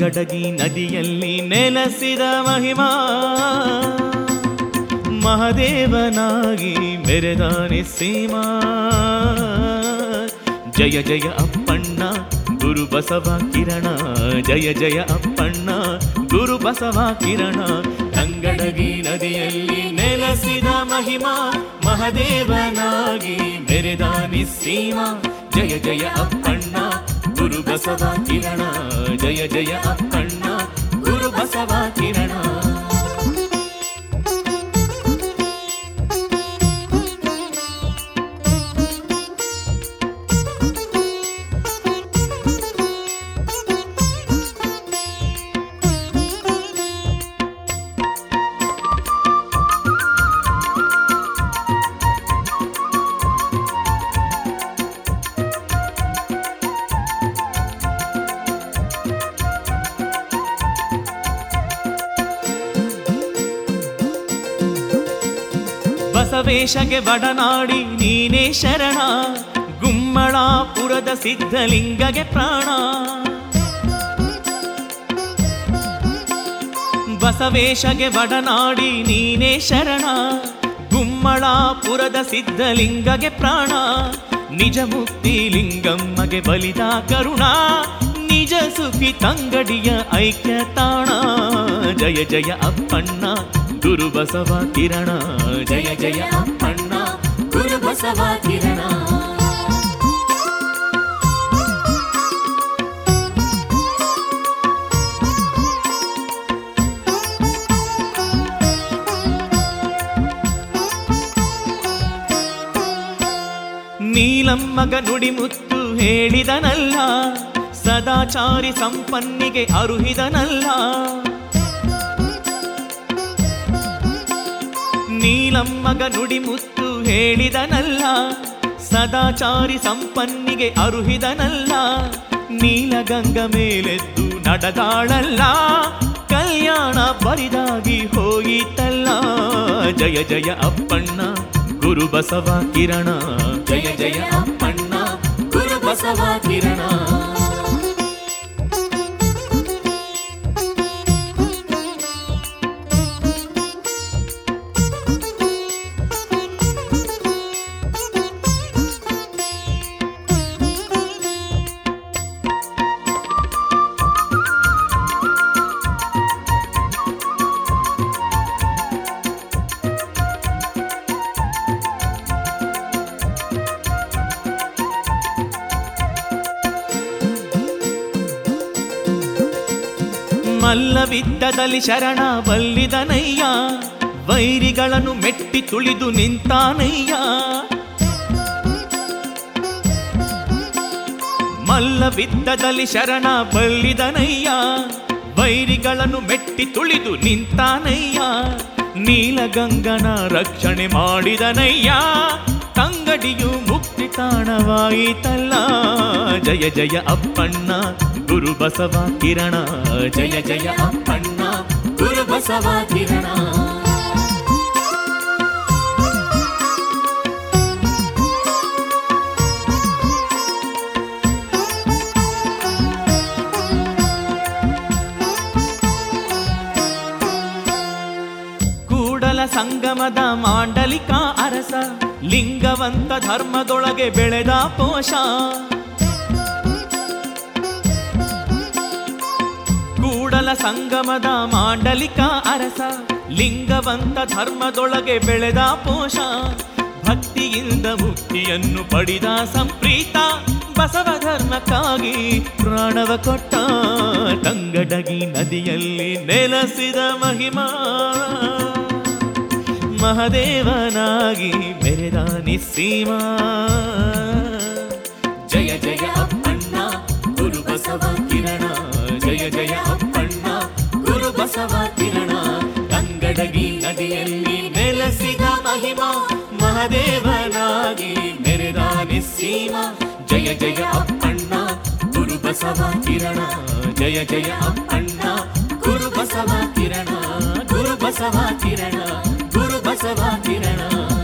ತಂಗಡಗಿ ನದಿಯಲ್ಲಿ ನೆಲೆಸಿದ ಮಹಿಮಾ ಮಹದೇವನಾಗಿ ಮೆರೆದಾನೆ ಸೀಮಾ ಜಯ ಜಯ ಅಪ್ಪಣ್ಣ ಗುರು ಬಸವ ಕಿರಣ ಜಯ ಜಯ ಅಪ್ಪಣ್ಣ ಗುರು ಬಸವ ಕಿರಣ ತಂಗಡಗಿ ನದಿಯಲ್ಲಿ ನೆಲೆಸಿದ ಮಹಿಮಾ ಮಹದೇವನಾಗಿ ಮೆರೆದಾನಿ ಸೀಮಾ ಜಯ ಜಯ ಅಪ್ಪಣ್ಣ ಗುರು ಬಸವ ಕಿರಣ ಜಯ ಜಯ ಅಪ್ಪಣ್ಣ ಗುರು ಬಸವ ಕಿರಣ ಬಸವೇಶಗೆ ಬಡನಾಡಿ ನೀನೇ ಶರಣ ಗುಮ್ಮಳಾಪುರದ ಸಿದ್ಧಲಿಂಗಗೆ ಪ್ರಾಣ ಬಸವೇಶಗೆ ಬಡನಾಡಿ ನೀನೇ ಶರಣ ಗುಮ್ಮಳಾಪುರದ ಸಿದ್ಧಲಿಂಗಗೆ ಪ್ರಾಣ ನಿಜ ಮುಕ್ತಿ ಲಿಂಗಮ್ಮಗೆ ಬಲಿದ ಕರುಣ ನಿಜ ಸುಖಿ ತಂಗಡಿಯ ಐಕ್ಯ ತಾಣ ಜಯ ಜಯ ಅಪ್ಪಣ್ಣ ಗುರು ಬಸವ ಕಿರಣ ಜಯ ಜಯ ಅಪ್ಪಣ್ಣ ಗುರು ಬಸವ ಕಿರಣ ನೀಲಮ್ಮಗ ನುಡಿಮುತ್ತು ಹೇಳಿದನಲ್ಲ ಸದಾಚಾರಿ ಸಂಪನ್ನಿಗೆ ಅರುಹಿದನಲ್ಲ ನೀಲಮ್ಮಗ ನುಡಿಮುತ್ತು ಹೇಳಿದನಲ್ಲ ಸದಾಚಾರಿ ಸಂಪನ್ನಿಗೆ ಅರುಹಿದನಲ್ಲ ನೀಲಗಂಗ ಮೇಲೆದ್ದು ನಡೆದಾಳಲ್ಲ ಕಲ್ಯಾಣ ಬರಿದಾಗಿ ಹೋಯಿತಲ್ಲ ಜಯ ಜಯ ಅಪ್ಪಣ್ಣ ಗುರು ಬಸವ ಕಿರಣ ಜಯ ಜಯ ಅಪ್ಪಣ್ಣ ಗುರು ಬಸವ ಕಿರಣ ಮಲ್ಲವಿದ್ದದಲ್ಲಿ ಶರಣ ಬಲ್ಲಿದನಯ್ಯ ವೈರಿಗಳನ್ನು ಮೆಟ್ಟಿ ತುಳಿದು ನಿಂತಾನಯ್ಯ ಮಲ್ಲವಿದ್ದದಲ್ಲಿ ಶರಣ ಬಲ್ಲಿದನಯ್ಯ ವೈರಿಗಳನ್ನು ಮೆಟ್ಟಿ ತುಳಿದು ನಿಂತಾನಯ್ಯ ನೀಲಗಂಗನ ರಕ್ಷಣೆ ಮಾಡಿದನಯ್ಯ ತಂಗಡಿಯು ಮುಕ್ತಿ ತಾಣವಾಯಿತಲ್ಲ ಜಯ ಜಯ ಅಪ್ಪಣ್ಣ ಗುರು ಬಸವ ಕಿರಣ ಜಯ ಜಯ ಅಪ್ಪಣ್ಣ ಗುರು ಬಸವ ಕಿರಣ ಕೂಡಲ ಸಂಗಮದ ಮಾಂಡಲಿಕ ಅರಸ ಲಿಂಗವಂತ ಧರ್ಮದೊಳಗೆ ಬೆಳೆದ ಪೋಷ ಕೂಡಲ ಸಂಗಮದ ಮಾಂಡಲಿಕ ಅರಸ ಲಿಂಗವಂತ ಧರ್ಮದೊಳಗೆ ಬೆಳೆದ ಪೋಷ ಭಕ್ತಿಯಿಂದ ಮುಕ್ತಿಯನ್ನು ಪಡಿದ ಸಂಪ್ರೀತ ಬಸವ ಧರ್ಮಕ್ಕಾಗಿ ಪ್ರಾಣವ ಕೊಟ್ಟ ತಂಗಡಗಿ ನದಿಯಲ್ಲಿ ನೆಲೆಸಿದ ಮಹಿಮಾ ಮಹದೇವನಾಗಿ ಮೆರೆದ ನಿಸ್ಸೀಮಾ ಜಯ ಜಯ ಅಪ್ಪಣ್ಣ ಗುರು ಬಸವ ಕಿರಣ ಜಯ ಜಯ ಅಪ್ಪಣ್ಣ ಗುರು ಬಸವ ಕಿರಣ ತಂಗಡಗಿ ನದಿಯಲ್ಲಿ ನೆಲೆಸಿದ ಮಹಿಮಾ ಮಹದೇವನಾಗಿ ಮೆರೆದ ನಿಸ್ಸೀಮಾ ಜಯ ಜಯ ಅಪ್ಪಣ್ಣ ಗುರು ಬಸವ ಕಿರಣ ಜಯ ಜಯ ಅಪ್ಪಣ್ಣ ಗುರು ಬಸವ ಕಿರಣ ಗುರು ಬಸವ ಕಿರಣ ಗುರು ಬಸವ ಕಿರಣ